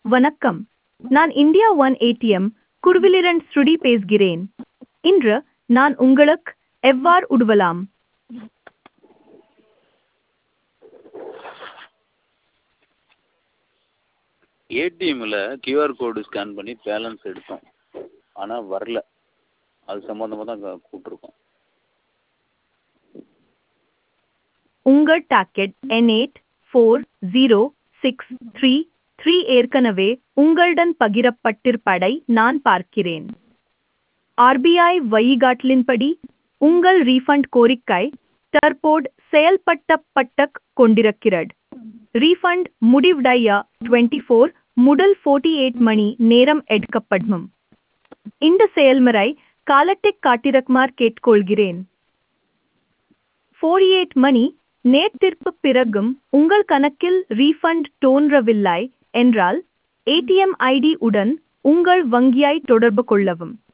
வணக்கம் நான் India one ATM குருவிலிரன் ஸ்ருடி பேசுகிறேன் இன்று நான் உங்களுக்கு எவ்வாறு உதவலாம் ஏடிஎம்மில் கியூஆர் கோடு ஸ்கேன் பண்ணி பேலன்ஸ் எடுத்தோம் ஆனால் வரல அது சம்மந்தமாக தான் கூப்பிட்ருக்கோம் உங்கள் டாக்கெட் என் eight four zero six three three ஏற்கனவே உங்களுடன் பகிரப்பட்டிருப்பதை நான் பார்க்கிறேன் ஆர்பிஐ வழிகாட்டலின்படி உங்கள் ரீஃபண்ட் கோரிக்கை தற்போது செயல்பட்டப்பட்ட கொண்டிருக்கிறது ரீஃபண்ட் முடிவடைய டுவெண்ட்டி ஃபோர் முதல் ஃபோர்ட்டி எயிட் மணி நேரம் எடுக்கப்படும் இந்த செயல்முறை காலத்தை காட்டிரக்குமாறு கேட்டுக்கொள்கிறேன் ஃபோர்டி எயிட் மணி நேரத்திற்கு பிறகும் உங்கள் கணக்கில் ரீஃபண்ட் தோன்றவில்லை என்றால் ஏடிஎம் ஐடி உடன் உங்கள் வங்கியை தொடர்பு கொள்ளவும்